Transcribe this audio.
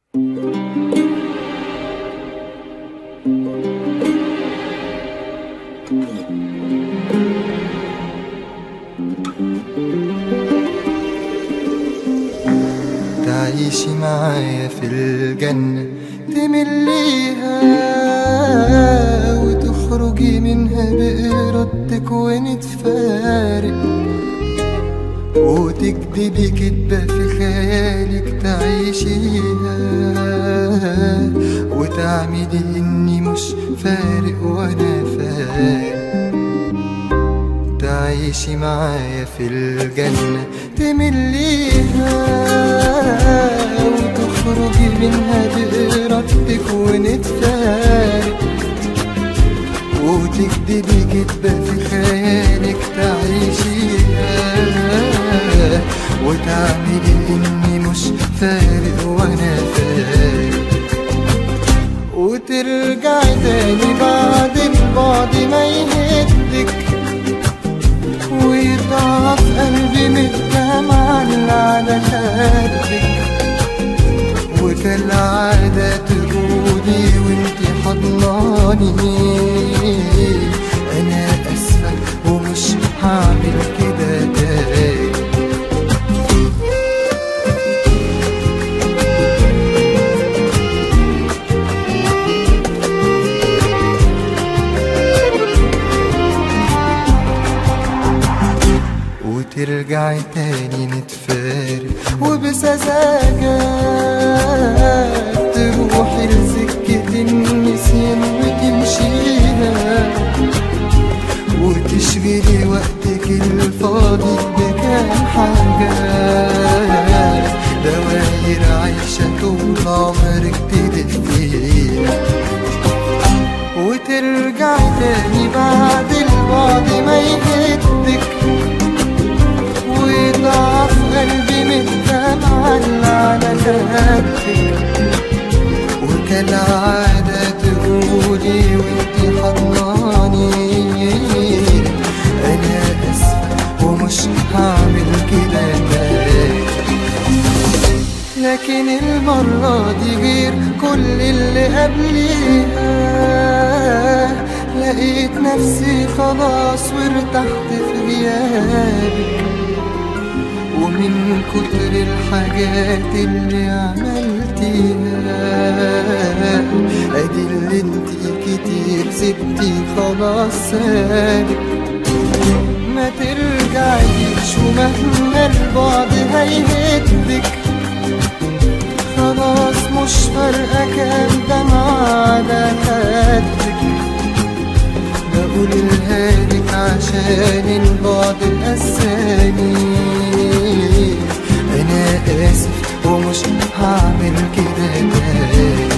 تعيشي معايا في الجنة تمليها وتخرجي منها بإرادتك ونتفارق وتكدبي كدبة في خيالك تعيشيها وتعملي إني مش فارق وأنا فارق تعيشي معايا في الجنة تمليها وتخرجي منها بإرادتك ونتفارق وتكدبي كدبة في خيالك تعيشيها وتعملي إني مش فارق وأنا فارق وترجعي تاني بعد البعد ما يهدك ويضعف قلبي من الدمع اللي على خدك وكالعادة تقولي وانتي حضناني أنا أسفة ومش هعمل كده تاني وترجعي تاني نتفارق وبسذاجة تروحي لسكة النسيان وتمشيها وتشغلي وقتك الفاضي بكام حاجة دواير عايشة طول عمرك تلفيها وترجعي تاني بعد البعد ما يهدك ويضعف قلبي من الدمع اللي على خدك وكالعادة تقولي وانتي حضناني أنا أسفة ومش هعمل كده تاني لكن المرة دي غير كل اللي قبليها لقيت نفسي خلاص وارتحت في غيابك ومن كتر الحاجات اللي عملتيها ادي اللي انتي كتير سبتي خلاص سالك ما ترجعيش ومهما البعد هيهدك خلاص مش فارقة كام دمعة على خدك بقولها لك عشان البعد قساني أنا آسف ومش هعمل كده تاني